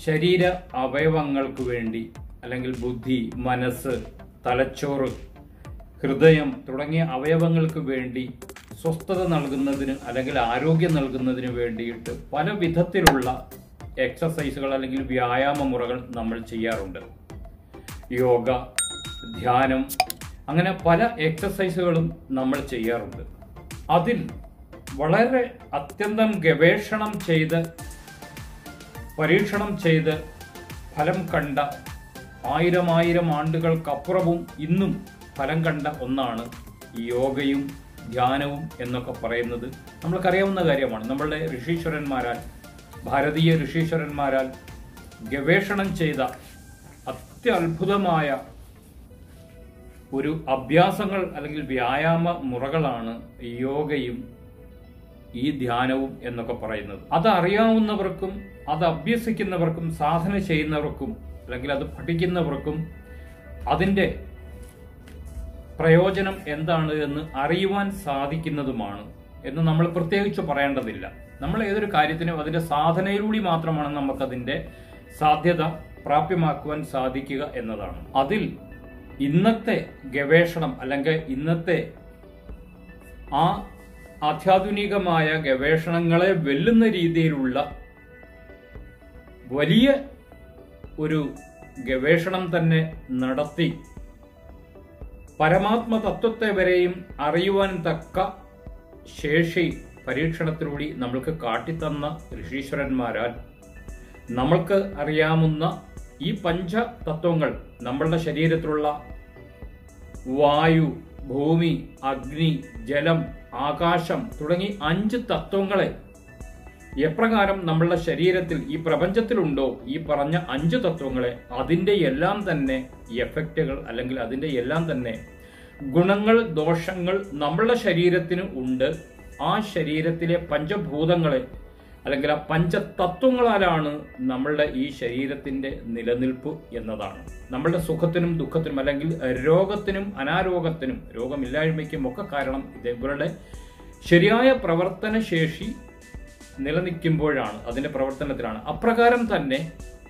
ശരീര അവയവങ്ങൾക്ക് വേണ്ടി അല്ലെങ്കിൽ ബുദ്ധി മനസ്സ് തലച്ചോറ് ഹൃദയം തുടങ്ങിയ അവയവങ്ങൾക്ക് വേണ്ടി സ്വസ്ഥത നൽകുന്നതിന് അല്ലെങ്കിൽ ആരോഗ്യം നൽകുന്നതിന് വേണ്ടിയിട്ട് പല വിധത്തിലുള്ള എക്സസൈസുകൾ അല്ലെങ്കിൽ വ്യായാമ മുറകൾ നമ്മൾ ചെയ്യാറുണ്ട് യോഗ ധ്യാനം അങ്ങനെ പല എക്സസൈസുകളും നമ്മൾ ചെയ്യാറുണ്ട് അതിൽ വളരെ അത്യന്തം ഗവേഷണം ചെയ്ത് പരീക്ഷണം ചെയ്ത് ഫലം കണ്ട ആയിരം ആയിരം ആണ്ടുകൾക്കപ്പുറവും ഇന്നും ഫലം കണ്ട ഒന്നാണ് ഈ യോഗയും ധ്യാനവും എന്നൊക്കെ പറയുന്നത് നമ്മൾക്കറിയാവുന്ന കാര്യമാണ് നമ്മളുടെ ഋഷീശ്വരന്മാരാൽ ഭാരതീയ ഋഷീശ്വരന്മാരാൽ ഗവേഷണം ചെയ്ത അത്യത്ഭുതമായ ഒരു അഭ്യാസങ്ങൾ അല്ലെങ്കിൽ വ്യായാമ മുറകളാണ് യോഗയും ഈ ധ്യാനവും എന്നൊക്കെ പറയുന്നത് അത് അറിയാവുന്നവർക്കും അത് അഭ്യസിക്കുന്നവർക്കും സാധന ചെയ്യുന്നവർക്കും അല്ലെങ്കിൽ അത് പഠിക്കുന്നവർക്കും അതിൻ്റെ പ്രയോജനം എന്താണ് എന്ന് അറിയുവാൻ സാധിക്കുന്നതുമാണ് എന്ന് നമ്മൾ പ്രത്യേകിച്ച് പറയേണ്ടതില്ല നമ്മൾ ഏതൊരു കാര്യത്തിനും അതിന്റെ സാധനയിലൂടെ മാത്രമാണ് നമുക്കതിന്റെ സാധ്യത പ്രാപ്യമാക്കുവാൻ സാധിക്കുക എന്നതാണ് അതിൽ ഇന്നത്തെ ഗവേഷണം അല്ലെങ്കിൽ ഇന്നത്തെ ആ അത്യാധുനികമായ ഗവേഷണങ്ങളെ വെല്ലുന്ന രീതിയിലുള്ള വലിയ ഒരു ഗവേഷണം തന്നെ നടത്തി പരമാത്മ തത്വത്തെ വരെയും അറിയുവാൻ തക്ക ശേഷി പരീക്ഷണത്തിലൂടെ നമ്മൾക്ക് കാട്ടിത്തന്ന ഋഷീശ്വരന്മാരാൽ നമ്മൾക്ക് അറിയാവുന്ന ഈ പഞ്ച തത്വങ്ങൾ നമ്മളുടെ ശരീരത്തിലുള്ള വായു ഭൂമി അഗ്നി ജലം ആകാശം തുടങ്ങി അഞ്ച് തത്വങ്ങളെ എപ്രകാരം നമ്മളുടെ ശരീരത്തിൽ ഈ പ്രപഞ്ചത്തിലുണ്ടോ ഈ പറഞ്ഞ അഞ്ച് തത്വങ്ങളെ അതിന്റെ എല്ലാം തന്നെ എഫക്റ്റുകൾ അല്ലെങ്കിൽ അതിന്റെ എല്ലാം തന്നെ ഗുണങ്ങൾ ദോഷങ്ങൾ നമ്മളുടെ ശരീരത്തിന് ഉണ്ട് ആ ശരീരത്തിലെ പഞ്ചഭൂതങ്ങളെ അല്ലെങ്കിൽ ആ പഞ്ചതത്വങ്ങളാലാണ് നമ്മളുടെ ഈ ശരീരത്തിന്റെ നിലനിൽപ്പ് എന്നതാണ് നമ്മളുടെ സുഖത്തിനും ദുഃഖത്തിനും അല്ലെങ്കിൽ രോഗത്തിനും അനാരോഗത്തിനും രോഗമില്ലായ്മയ്ക്കും ഒക്കെ കാരണം ഇതേപോലെ ശരിയായ പ്രവർത്തന ശേഷി നിലനിൽക്കുമ്പോഴാണ് അതിന്റെ പ്രവർത്തനത്തിലാണ് അപ്രകാരം തന്നെ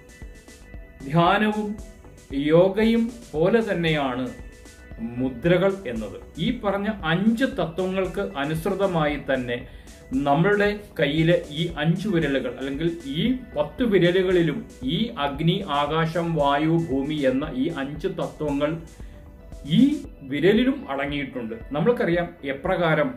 ധ്യാനവും യോഗയും പോലെ തന്നെയാണ് മുദ്രകൾ എന്നത് ഈ പറഞ്ഞ അഞ്ച് തത്വങ്ങൾക്ക് അനുസൃതമായി തന്നെ നമ്മളുടെ കയ്യിലെ ഈ അഞ്ചു വിരലുകൾ അല്ലെങ്കിൽ ഈ പത്ത് വിരലുകളിലും ഈ അഗ്നി ആകാശം വായു ഭൂമി എന്ന ഈ അഞ്ച് തത്വങ്ങൾ ഈ വിരലിലും അടങ്ങിയിട്ടുണ്ട് നമ്മൾക്കറിയാം എപ്രകാരം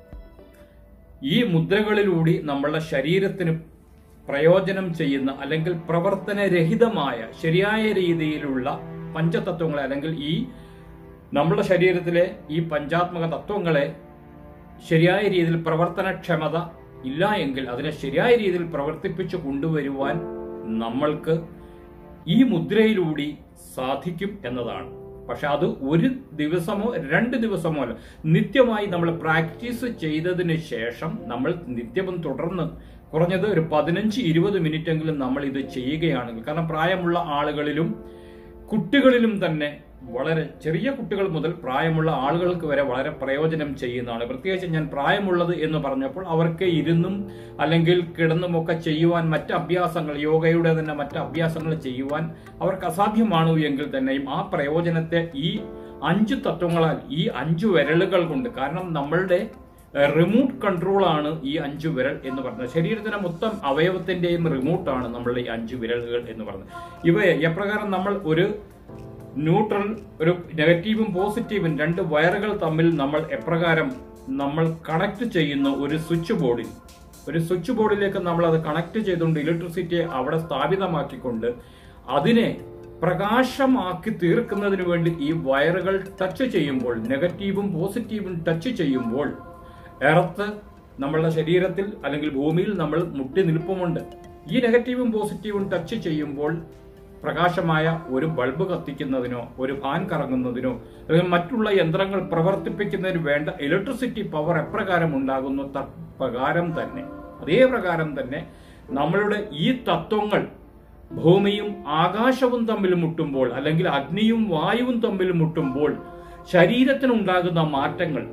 ഈ മുദ്രകളിലൂടെ നമ്മളുടെ ശരീരത്തിന് പ്രയോജനം ചെയ്യുന്ന അല്ലെങ്കിൽ പ്രവർത്തനരഹിതമായ ശരിയായ രീതിയിലുള്ള പഞ്ചതത്വങ്ങളെ അല്ലെങ്കിൽ ഈ നമ്മുടെ ശരീരത്തിലെ ഈ പഞ്ചാത്മക തത്വങ്ങളെ ശരിയായ രീതിയിൽ പ്രവർത്തനക്ഷമത ഇല്ല എങ്കിൽ അതിനെ ശരിയായ രീതിയിൽ പ്രവർത്തിപ്പിച്ചു കൊണ്ടുവരുവാൻ നമ്മൾക്ക് ഈ മുദ്രയിലൂടെ സാധിക്കും എന്നതാണ് പക്ഷെ അത് ഒരു ദിവസമോ രണ്ട് ദിവസമോ അല്ല നിത്യമായി നമ്മൾ പ്രാക്ടീസ് ചെയ്തതിന് ശേഷം നമ്മൾ നിത്യവും തുടർന്ന് കുറഞ്ഞത് ഒരു പതിനഞ്ച് ഇരുപത് മിനിറ്റെങ്കിലും നമ്മൾ ഇത് ചെയ്യുകയാണെങ്കിൽ കാരണം പ്രായമുള്ള ആളുകളിലും കുട്ടികളിലും തന്നെ വളരെ ചെറിയ കുട്ടികൾ മുതൽ പ്രായമുള്ള ആളുകൾക്ക് വരെ വളരെ പ്രയോജനം ചെയ്യുന്നതാണ് പ്രത്യേകിച്ച് ഞാൻ പ്രായമുള്ളത് എന്ന് പറഞ്ഞപ്പോൾ അവർക്ക് ഇരുന്നും അല്ലെങ്കിൽ കിടന്നുമൊക്കെ ചെയ്യുവാൻ മറ്റ് അഭ്യാസങ്ങൾ യോഗയുടെ തന്നെ മറ്റ് അഭ്യാസങ്ങൾ ചെയ്യുവാൻ അവർക്ക് അസാധ്യമാണു എങ്കിൽ തന്നെയും ആ പ്രയോജനത്തെ ഈ അഞ്ച് തത്വങ്ങളാൽ ഈ അഞ്ചു വിരലുകൾ കൊണ്ട് കാരണം നമ്മളുടെ റിമോട്ട് കൺട്രോൾ ആണ് ഈ അഞ്ചു വിരൽ എന്ന് പറയുന്നത് ശരീരത്തിന്റെ മൊത്തം അവയവത്തിന്റെയും റിമോട്ടാണ് നമ്മളുടെ ഈ അഞ്ചു വിരലുകൾ എന്ന് പറയുന്നത് ഇവയെ എപ്രകാരം നമ്മൾ ഒരു ന്യൂട്രൽ ഒരു നെഗറ്റീവും പോസിറ്റീവും രണ്ട് വയറുകൾ തമ്മിൽ നമ്മൾ എപ്രകാരം നമ്മൾ കണക്ട് ചെയ്യുന്ന ഒരു സ്വിച്ച് ബോർഡിൽ ഒരു സ്വിച്ച് ബോർഡിലേക്ക് നമ്മൾ അത് കണക്ട് ചെയ്തുകൊണ്ട് ഇലക്ട്രിസിറ്റിയെ അവിടെ സ്ഥാപിതമാക്കിക്കൊണ്ട് അതിനെ പ്രകാശമാക്കി തീർക്കുന്നതിന് വേണ്ടി ഈ വയറുകൾ ടച്ച് ചെയ്യുമ്പോൾ നെഗറ്റീവും പോസിറ്റീവും ടച്ച് ചെയ്യുമ്പോൾ എർത്ത് നമ്മളുടെ ശരീരത്തിൽ അല്ലെങ്കിൽ ഭൂമിയിൽ നമ്മൾ മുട്ടി നിൽപ്പുമുണ്ട് ഈ നെഗറ്റീവും പോസിറ്റീവും ടച്ച് ചെയ്യുമ്പോൾ പ്രകാശമായ ഒരു ബൾബ് കത്തിക്കുന്നതിനോ ഒരു ഫാൻ കറങ്ങുന്നതിനോ അല്ലെങ്കിൽ മറ്റുള്ള യന്ത്രങ്ങൾ പ്രവർത്തിപ്പിക്കുന്നതിന് വേണ്ട ഇലക്ട്രിസിറ്റി പവർ എപ്രകാരം ഉണ്ടാകുന്നു പ്രകാരം തന്നെ അതേ പ്രകാരം തന്നെ നമ്മളുടെ ഈ തത്വങ്ങൾ ഭൂമിയും ആകാശവും തമ്മിൽ മുട്ടുമ്പോൾ അല്ലെങ്കിൽ അഗ്നിയും വായുവും തമ്മിൽ മുട്ടുമ്പോൾ ശരീരത്തിനുണ്ടാകുന്ന മാറ്റങ്ങൾ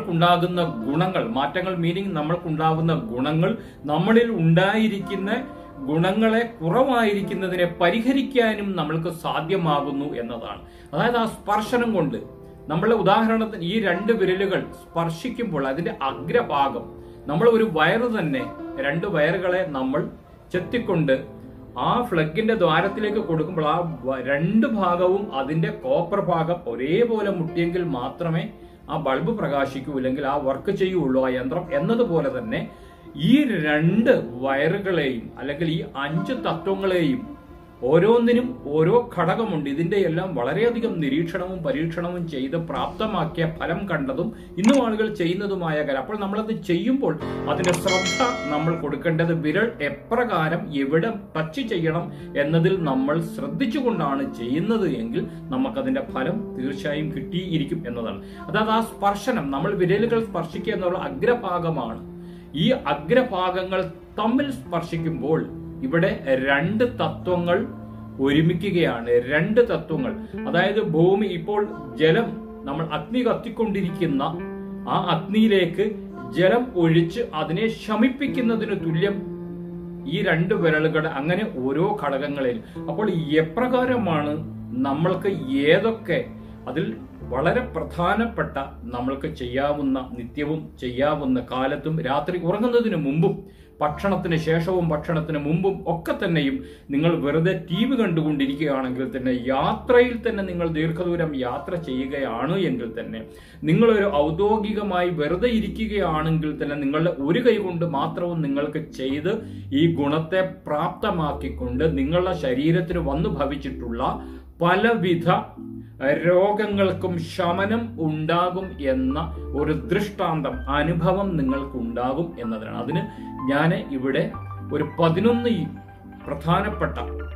നമ്മൾക്കുണ്ടാകുന്ന ഗുണങ്ങൾ മാറ്റങ്ങൾ മീനിങ് നമ്മൾക്കുണ്ടാകുന്ന ഗുണങ്ങൾ നമ്മളിൽ ഉണ്ടായിരിക്കുന്ന ഗുണങ്ങളെ കുറവായിരിക്കുന്നതിനെ പരിഹരിക്കാനും നമ്മൾക്ക് സാധ്യമാകുന്നു എന്നതാണ് അതായത് ആ സ്പർശനം കൊണ്ട് നമ്മളെ ഉദാഹരണത്തിന് ഈ രണ്ട് വിരലുകൾ സ്പർശിക്കുമ്പോൾ അതിന്റെ അഗ്രഭാഗം നമ്മൾ ഒരു വയറ് തന്നെ രണ്ട് വയറുകളെ നമ്മൾ ചെത്തിക്കൊണ്ട് ആ ഫ്ലഗിന്റെ ദ്വാരത്തിലേക്ക് കൊടുക്കുമ്പോൾ ആ വ- രണ്ട് ഭാഗവും അതിന്റെ കോപ്പർ ഭാഗം ഒരേപോലെ മുട്ടിയെങ്കിൽ മാത്രമേ ആ ബൾബ് പ്രകാശിക്കൂ അല്ലെങ്കിൽ ആ വർക്ക് ചെയ്യുള്ളൂ ആ യന്ത്രം എന്നതുപോലെ തന്നെ ഈ രണ്ട് വയറുകളെയും അല്ലെങ്കിൽ ഈ അഞ്ച് തത്വങ്ങളെയും ഓരോന്നിനും ഓരോ ഘടകമുണ്ട് ഇതിന്റെ എല്ലാം വളരെയധികം നിരീക്ഷണവും പരീക്ഷണവും ചെയ്ത് പ്രാപ്തമാക്കിയ ഫലം കണ്ടതും ഇന്നും ആളുകൾ ചെയ്യുന്നതുമായ കാര്യം അപ്പോൾ നമ്മളത് ചെയ്യുമ്പോൾ അതിന് ശ്രദ്ധ നമ്മൾ കൊടുക്കേണ്ടത് വിരൽ എപ്രകാരം എവിടെ ടച്ച് ചെയ്യണം എന്നതിൽ നമ്മൾ ശ്രദ്ധിച്ചുകൊണ്ടാണ് ചെയ്യുന്നത് എങ്കിൽ നമുക്കതിന്റെ ഫലം തീർച്ചയായും കിട്ടിയിരിക്കും എന്നതാണ് അതായത് ആ സ്പർശനം നമ്മൾ വിരലുകൾ സ്പർശിക്കുക എന്നുള്ള അഗ്രഭാഗമാണ് ഈ അഗ്രഭാഗങ്ങൾ തമ്മിൽ സ്പർശിക്കുമ്പോൾ ഇവിടെ രണ്ട് തത്വങ്ങൾ ഒരുമിക്കുകയാണ് രണ്ട് തത്വങ്ങൾ അതായത് ഭൂമി ഇപ്പോൾ ജലം നമ്മൾ അഗ്നി കത്തിക്കൊണ്ടിരിക്കുന്ന ആ അഗ്നിയിലേക്ക് ജലം ഒഴിച്ച് അതിനെ ശമിപ്പിക്കുന്നതിന് തുല്യം ഈ രണ്ട് വിരലുകളുടെ അങ്ങനെ ഓരോ ഘടകങ്ങളിൽ അപ്പോൾ എപ്രകാരമാണ് നമ്മൾക്ക് ഏതൊക്കെ അതിൽ വളരെ പ്രധാനപ്പെട്ട നമ്മൾക്ക് ചെയ്യാവുന്ന നിത്യവും ചെയ്യാവുന്ന കാലത്തും രാത്രി ഉറങ്ങുന്നതിന് മുമ്പും ഭക്ഷണത്തിന് ശേഷവും ഭക്ഷണത്തിന് മുമ്പും ഒക്കെ തന്നെയും നിങ്ങൾ വെറുതെ ടി വി കണ്ടുകൊണ്ടിരിക്കുകയാണെങ്കിൽ തന്നെ യാത്രയിൽ തന്നെ നിങ്ങൾ ദീർഘദൂരം യാത്ര ചെയ്യുകയാണ് എങ്കിൽ തന്നെ നിങ്ങളൊരു ഔദ്യോഗികമായി വെറുതെ ഇരിക്കുകയാണെങ്കിൽ തന്നെ നിങ്ങളുടെ ഒരു കൈ കൊണ്ട് മാത്രവും നിങ്ങൾക്ക് ചെയ്ത് ഈ ഗുണത്തെ പ്രാപ്തമാക്കിക്കൊണ്ട് നിങ്ങളുടെ ശരീരത്തിന് വന്നു ഭവിച്ചിട്ടുള്ള പലവിധ രോഗങ്ങൾക്കും ശമനം ഉണ്ടാകും എന്ന ഒരു ദൃഷ്ടാന്തം അനുഭവം നിങ്ങൾക്കുണ്ടാകും എന്നതാണ് അതിന് ഞാൻ ഇവിടെ ഒരു പതിനൊന്ന് ഈ പ്രധാനപ്പെട്ട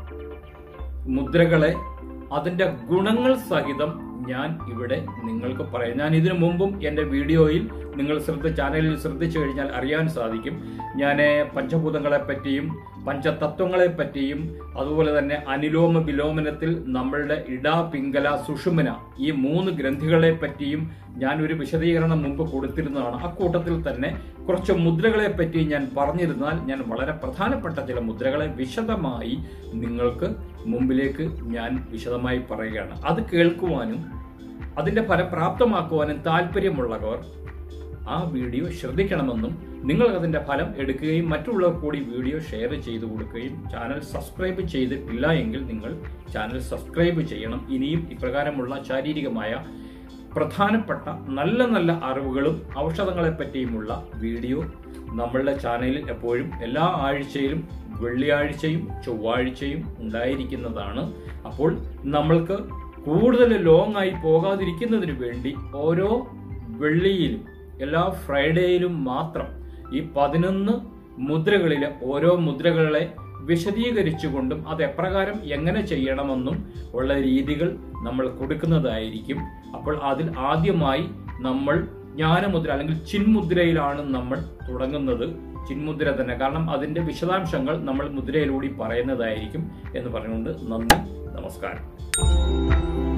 മുദ്രകളെ അതിന്റെ ഗുണങ്ങൾ സഹിതം ഞാൻ ഇവിടെ നിങ്ങൾക്ക് പറയാം ഞാൻ ഇതിനു മുമ്പും എൻ്റെ വീഡിയോയിൽ നിങ്ങൾ ശ്രദ്ധ ചാനലിൽ ശ്രദ്ധിച്ചു കഴിഞ്ഞാൽ അറിയാൻ സാധിക്കും ഞാൻ പഞ്ചഭൂതങ്ങളെ പറ്റിയും പഞ്ചതത്വങ്ങളെ പറ്റിയും അതുപോലെ തന്നെ അനുലോമ വിലോമനത്തിൽ നമ്മളുടെ ഇട പിങ്കല സുഷുമന ഈ മൂന്ന് ഗ്രന്ഥികളെ പറ്റിയും ഞാൻ ഒരു വിശദീകരണം മുമ്പ് കൊടുത്തിരുന്നതാണ് അക്കൂട്ടത്തിൽ തന്നെ കുറച്ച് മുദ്രകളെ പറ്റി ഞാൻ പറഞ്ഞിരുന്നാൽ ഞാൻ വളരെ പ്രധാനപ്പെട്ട ചില മുദ്രകളെ വിശദമായി നിങ്ങൾക്ക് മുമ്പിലേക്ക് ഞാൻ വിശദമായി പറയുകയാണ് അത് കേൾക്കുവാനും അതിന്റെ ഫലം പ്രാപ്തമാക്കുവാനും താല്പര്യമുള്ളവർ ആ വീഡിയോ ശ്രദ്ധിക്കണമെന്നും നിങ്ങൾ അതിന്റെ ഫലം എടുക്കുകയും മറ്റുള്ളവർ കൂടി വീഡിയോ ഷെയർ ചെയ്തു കൊടുക്കുകയും ചാനൽ സബ്സ്ക്രൈബ് ചെയ്തിട്ടില്ല എങ്കിൽ നിങ്ങൾ ചാനൽ സബ്സ്ക്രൈബ് ചെയ്യണം ഇനിയും ഇപ്രകാരമുള്ള ശാരീരികമായ പ്രധാനപ്പെട്ട നല്ല നല്ല അറിവുകളും ഔഷധങ്ങളെ പറ്റിയുമുള്ള വീഡിയോ നമ്മളുടെ ചാനലിൽ എപ്പോഴും എല്ലാ ആഴ്ചയിലും വെള്ളിയാഴ്ചയും ചൊവ്വാഴ്ചയും ഉണ്ടായിരിക്കുന്നതാണ് അപ്പോൾ നമ്മൾക്ക് കൂടുതൽ ലോങ് ആയി പോകാതിരിക്കുന്നതിന് വേണ്ടി ഓരോ വെള്ളിയിലും എല്ലാ ഫ്രൈഡേയിലും മാത്രം ഈ പതിനൊന്ന് മുദ്രകളിലെ ഓരോ മുദ്രകളെ വിശദീകരിച്ചുകൊണ്ടും അത് എപ്രകാരം എങ്ങനെ ചെയ്യണമെന്നും ഉള്ള രീതികൾ നമ്മൾ കൊടുക്കുന്നതായിരിക്കും അപ്പോൾ അതിൽ ആദ്യമായി നമ്മൾ ജ്ഞാനമുദ്ര അല്ലെങ്കിൽ ചിന്മുദ്രയിലാണ് നമ്മൾ തുടങ്ങുന്നത് ചിന്മുദ്ര തന്നെ കാരണം അതിന്റെ വിശദാംശങ്ങൾ നമ്മൾ മുദ്രയിലൂടെ പറയുന്നതായിരിക്കും എന്ന് പറഞ്ഞുകൊണ്ട് നന്ദി നമസ്കാരം